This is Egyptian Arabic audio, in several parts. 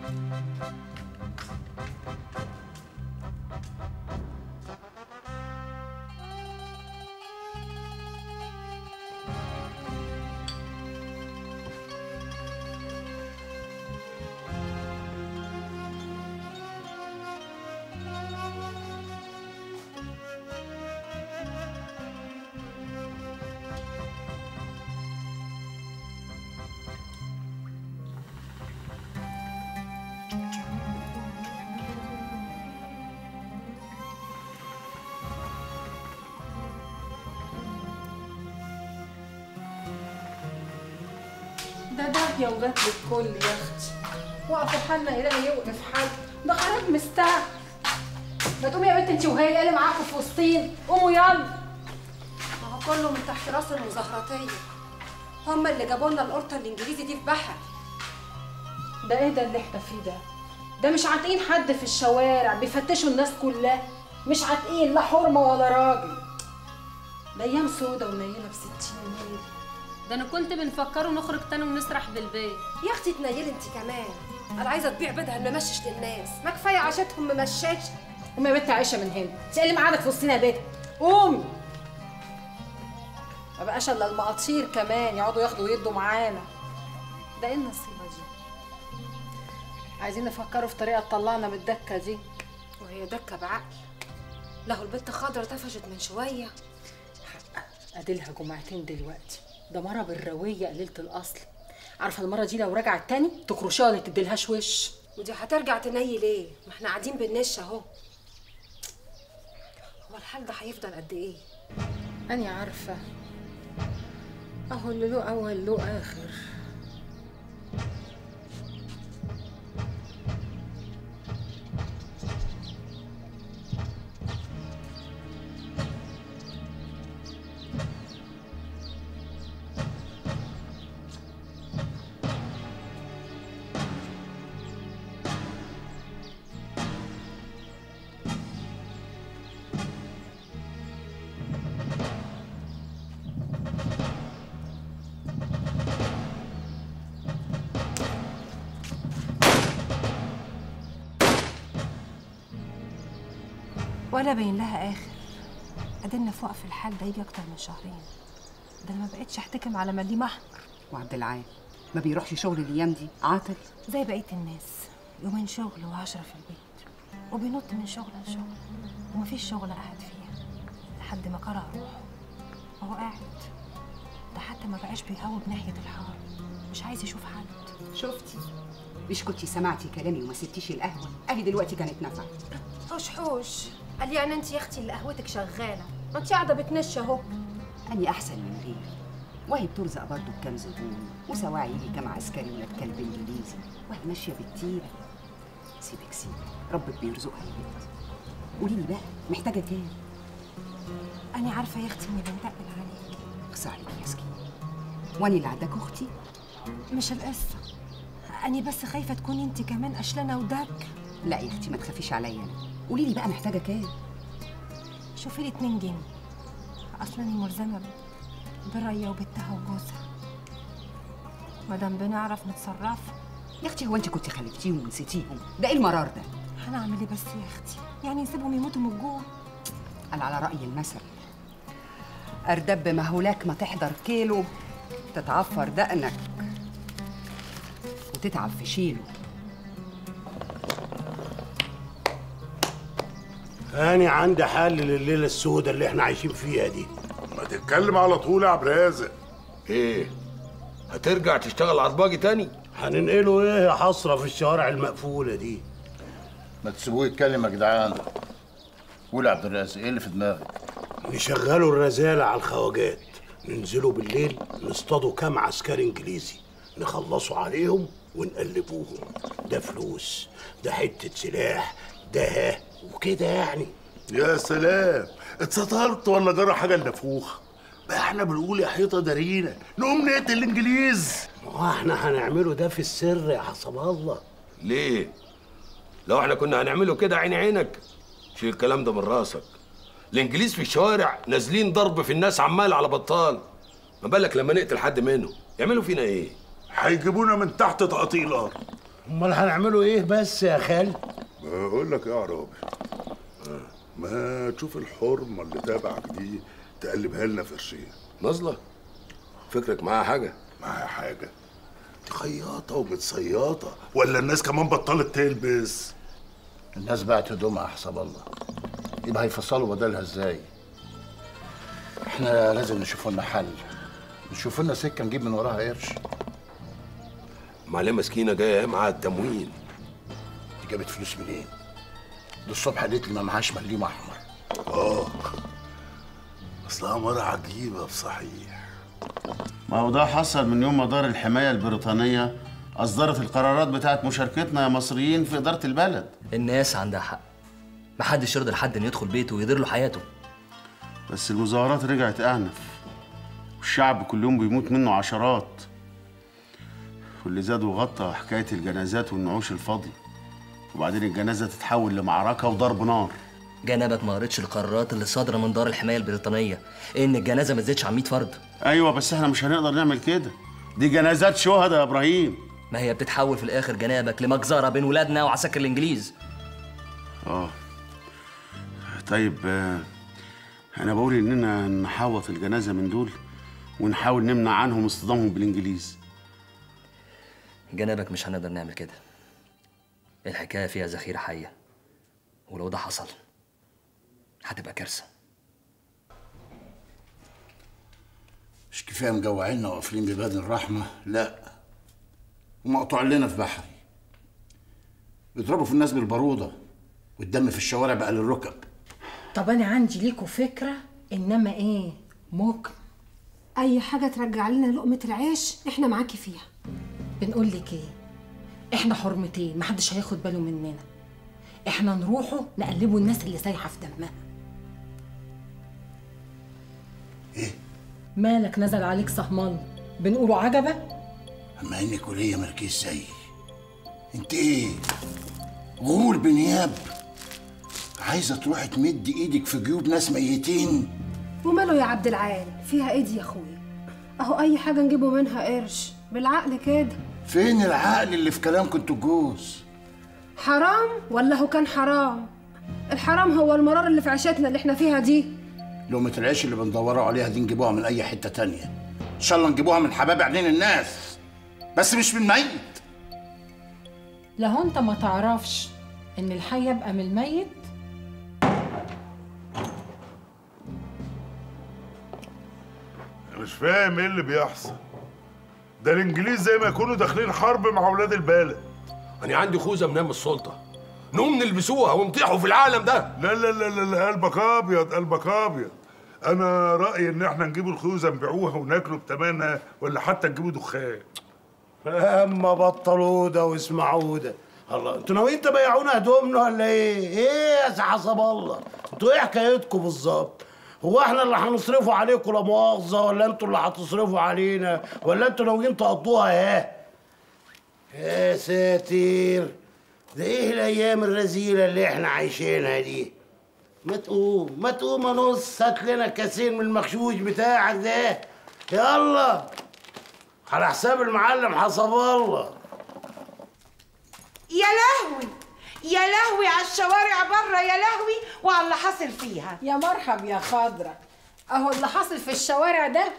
ده داهية وجات للكل يا اختي واقفة حالنا إلهي يوقف حال ده خراب مستاهل ما تقومي يا بنت انت وهي اللي معاكم في وسطين قوموا يلا ما هو كله من تحت راس المزهراتية هم اللي جابوا لنا القرطة الإنجليزي دي في بحر ده ايه ده اللي احنا فيه ده ده مش عاتقين حد في الشوارع بيفتشوا الناس كلها مش عاتقين لا حرمة ولا راجل ده ايام سودة ونيلة بستين نيل ده انا كنت بنفكره نخرج تاني ونسرح بالبيت يا أختي تنيلي أنت كمان أنا عايزة تبيع بدها ممشش للناس ما كفاية عشتهم ممشاش قومي يا بنت عايشة من هنا انت اللي معادك في وسطنا يا بنت قومي ما بقاش الا المقاطير كمان يقعدوا ياخدوا ويدوا معانا ده ايه النصيبة دي عايزين نفكروا في طريقة تطلعنا من الدكة دي وهي دكة بعقل له البت خضرة طفشت من شوية اديلها جمعتين دلوقتي ده مرة بالروية قليلة الأصل عارفة المرة دي لو رجعت تاني تكرشها ولا تديلهاش وش ودي هترجع تنيل ليه؟ ما احنا قاعدين بالنش اهو هو الحال ده هيفضل قد ايه؟ أنا عارفة أهو اللي له أول له آخر ولا باين لها اخر ادينا في وقف الحال ده يجي اكتر من شهرين ده انا ما بقتش احتكم على مليم احمر وعبد العال ما بيروحش شغل الايام دي عاطل زي بقيه الناس يومين شغل وعشرة في البيت وبينط من شغل لشغل ومفيش شغل قاعد فيها لحد ما كره روحه وهو قاعد ده حتى ما بقاش بيهوب ناحيه الحار مش عايز يشوف حد شفتي مش كنتي سمعتي كلامي وما سبتيش القهوه اهي دلوقتي كانت نفعت حوش حوش قال يعني انت يا اختي اللي قهوتك شغاله ما انت قاعده بتنش اهو اني احسن من غيري وهي بترزق برضه بكام زبون وسواعي يجي كام عسكري ولاد كلب انجليزي وهي ماشيه بالتيره سيبك سيبك ربك بيرزقها يا بنت قولي لي بقى محتاجه كام انا عارفه يا اختي اني بنتقل عليك اخصى عليك يا سكين واني اللي عندك اختي مش القصه انا بس خايفه تكوني انت كمان قشلانه ودك لا يا اختي ما تخافيش عليا انا قولي لي بقى محتاجه كام شوفي لي 2 جنيه اصلا اني ملزمه بريا وبنتها وجوزها مادام بنعرف نتصرف يا اختي هو انت كنت خلفتيهم ونسيتيهم ده ايه المرار ده هنعمل ايه بس يا اختي يعني نسيبهم يموتوا من الجوع قال على رأي المثل أردب ما هولاك ما تحضر كيلو تتعفر دقنك وتتعب في شيله أنا عندي حل لليلة السوداء اللي احنا عايشين فيها دي ما تتكلم على طول يا عبد الرازق ايه هترجع تشتغل عرباجي تاني هننقله ايه يا حسرة في الشوارع المقفولة دي ما تسيبوه يتكلم يا جدعان قول يا عبد الرازق ايه اللي في دماغك نشغلوا الرزالة على الخواجات ننزلوا بالليل نصطادوا كام عسكري انجليزي نخلصوا عليهم ونقلبوهم ده فلوس ده حتة سلاح ده وكده يعني يا سلام اتسطرت ولا جرى حاجه لنفوخ ما احنا بنقول يا حيطه دارينا نقوم نقتل الانجليز ما هو احنا هنعمله ده في السر يا حسب الله ليه لو احنا كنا هنعمله كده عين عينك شيل الكلام ده من راسك الانجليز في الشوارع نازلين ضرب في الناس عمال على بطال ما بالك لما نقتل حد منهم يعملوا فينا ايه هيجيبونا من تحت تقطيع الارض امال هنعمله ايه بس يا خال بقول لك ايه يا عرابي آه، ما تشوف الحرمه اللي تابعك دي تقلبها لنا في قرشين نازله فكرك معاها حاجه معايا حاجه دي خياطه ومتصياطه ولا الناس كمان بطلت تلبس الناس بعت هدومها يا حسب الله يبقى هيفصلوا بدلها ازاي احنا لازم نشوف لنا حل نشوف لنا سكه نجيب من وراها قرش معلمه مسكينه جايه معاها التموين دي جابت فلوس منين دي الصبح قالت لي ما معهاش مليم احمر اه اصلها مرة عجيبه بصحيح ما هو ده حصل من يوم ما دار الحماية البريطانية أصدرت القرارات بتاعت مشاركتنا يا مصريين في إدارة البلد الناس عندها حق محدش يرضى لحد انه يدخل بيته ويدير له حياته بس المظاهرات رجعت أعنف والشعب كل يوم بيموت منه عشرات واللي زاد وغطى حكاية الجنازات والنعوش الفاضي وبعدين الجنازة تتحول لمعركة وضرب نار جنبك ما قريتش القرارات اللي صادره من دار الحمايه البريطانيه ان الجنازه ما تزيدش عن 100 فرد أيوة بس إحنا مش هنقدر نعمل كده دي جنازات شهداء يا إبراهيم ما هي بتتحول في الاخر جنابك لمجزره بين ولادنا وعساكر الانجليز اه طيب آه، انا بقول اننا نحوط الجنازه من دول ونحاول نمنع عنهم اصطدامهم بالانجليز جنابك مش هنقدر نعمل كده الحكايه فيها ذخيره حيه ولو ده حصل هتبقى كارثه مش كفايه مجوعيننا وقافلين بباب الرحمه لا ومقطوع لنا في بحري بيضربوا في الناس بالباروده والدم في الشوارع بقى للركب طب انا عندي ليكوا فكره انما ايه ممكن اي حاجه ترجع لنا لقمه العيش احنا معاكي فيها بنقول لك ايه احنا حرمتين محدش هياخد باله مننا احنا نروحوا نقلبوا الناس اللي سايحه في دمها ايه مالك نزل عليك صهمان بنقولوا عجبه اما انك وليه مالكيش زيي انت ايه غول بنياب عايزه تروحي تمد ايدك في جيوب ناس ميتين وماله يا عبد العال فيها ايدي يا اخويا اهو اي حاجه نجيبه منها قرش بالعقل كده فين العقل اللي في كلامكم انتوا الجوز حرام ولا هو كان حرام الحرام هو المرار اللي في عيشتنا اللي احنا فيها دي لقمة العيش اللي بندوروا عليها دي نجيبوها من أي حتة تانية إن شاء الله نجيبوها من حباب عينين الناس بس مش من ميت لو انت ما تعرفش ان الحي يبقى من الميت أنا مش فاهم ايه اللي بيحصل ده الانجليز زي ما يكونوا داخلين حرب مع اولاد البلد انا عندي خوذه منام السلطه نقوم نلبسوها ونطيحوا في العالم ده لا لا لا لا, لا قلبك ابيض قلبك ابيض انا رايي ان احنا نجيب الخوذه نبيعوها وناكلوا بتمنها ولا حتى نجيبوا دخان اما بطلوا ده واسمعوا ده الله انتوا ناويين تبيعونا هدومنا ولا ايه؟ ايه يا سي حسب الله؟ انتوا ايه حكايتكم بالظبط؟ هو احنا اللي هنصرفوا عليكم لا مؤاخذه ولا انتوا اللي هتصرفوا علينا ولا انتوا ناويين تقضوها ايه؟ يا ساتر ده ايه الايام الرذيله اللي احنا عايشينها دي؟ ما تقوم ما تقوم يا نص هات لنا كاسين من المخشوش بتاعك ده يلا على حساب المعلم حسب الله يا لهوي يا لهوي على الشوارع بره يا لهوي وعلى اللي حاصل فيها يا مرحب يا خضرة اهو اللي حاصل في الشوارع ده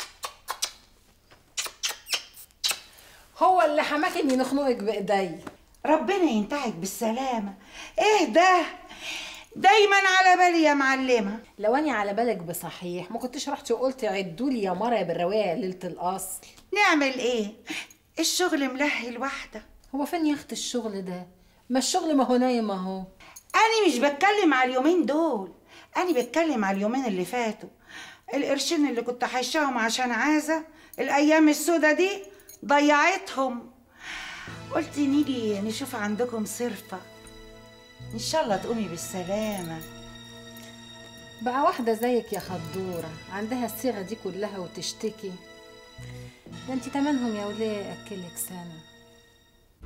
هو اللي حماك اني نخنقك بايدي ربنا ينتهك بالسلامة ايه ده دايما على بالي يا معلمة لو اني على بالك بصحيح ما كنتش رحتي وقلتي عدوا لي يا مرة يا بالرواية ليلة الاصل نعمل ايه الشغل ملهي الواحدة هو فين يا اخت الشغل ده ما الشغل ما هو نايم اهو انا مش بتكلم على اليومين دول انا بتكلم على اليومين اللي فاتوا القرشين اللي كنت حيشاهم عشان عازة الايام السودة دي ضيعتهم قلت نيجي نشوف عندكم صرفة ان شاء الله تقومي بالسلامة بقى واحدة زيك يا خدورة عندها الصيغة دي كلها وتشتكي ده انت تمنهم يا وليه أكلك سنة